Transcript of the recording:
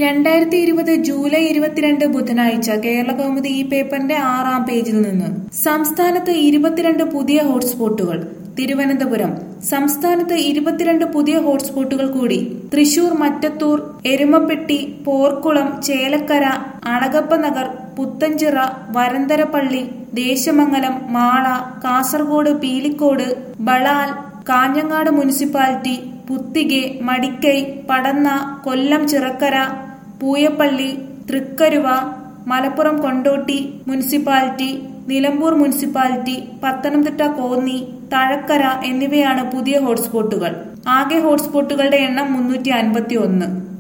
രണ്ടായിരത്തി ഇരുപത് ജൂലൈ ഇരുപത്തിരണ്ട് ബുധനാഴ്ച കേരള കൗമുദി ഈ പേപ്പറിന്റെ ആറാം പേജിൽ നിന്ന് സംസ്ഥാനത്ത് ഇരുപത്തിരണ്ട് പുതിയ ഹോട്ട്സ്പോട്ടുകൾ തിരുവനന്തപുരം സംസ്ഥാനത്ത് ഇരുപത്തിരണ്ട് പുതിയ ഹോട്ട്സ്പോട്ടുകൾ കൂടി Thrissur Mattathur Erumapetty Porkulam Chelakkara Alagappa Nagar Puthenchira Varantharappilly Desamangalam Mala Kasaragod Pilicode Balal Kanhangad municipality Puthige Madikai Padanna Kollam Chirakkara Pooyappally Thrikkaruva Malappuram Kondotty municipality Nilambur municipality Pathanamthitta Konni Thazhakkara എന്നിവയാണ് പുതിയ ഹോട്ട്സ്പോട്ടുകൾ ആകെ ഹോട്ട്സ്പോട്ടുകളുടെ എണ്ണം മുന്നൂറ്റി അൻപത്തി ഒന്ന്